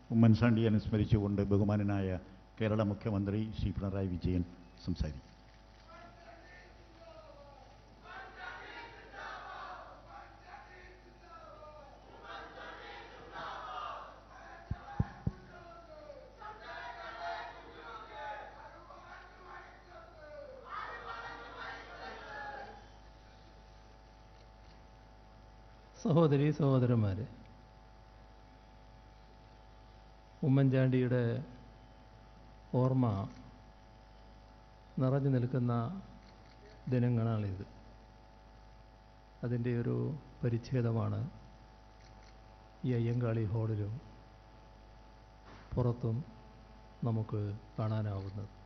ഉമ്മൻചാണ്ടി അനുസ്മരിച്ചുകൊണ്ട് ബഹുമാനനായ കേരള മുഖ്യമന്ത്രി ശ്രീ പിണറായി വിജയൻ സംസാരിക്കും സഹോദരി സഹോദരന്മാർ ഉമ്മൻചാണ്ടിയുടെ ഓർമ്മ നിറഞ്ഞു നിൽക്കുന്ന ദിനങ്ങളാണിത് അതിൻ്റെ ഒരു പരിച്ഛേദമാണ് ഈ അയ്യങ്കാളി ഹാളിലും പുറത്തും നമുക്ക് കാണാനാവുന്നത്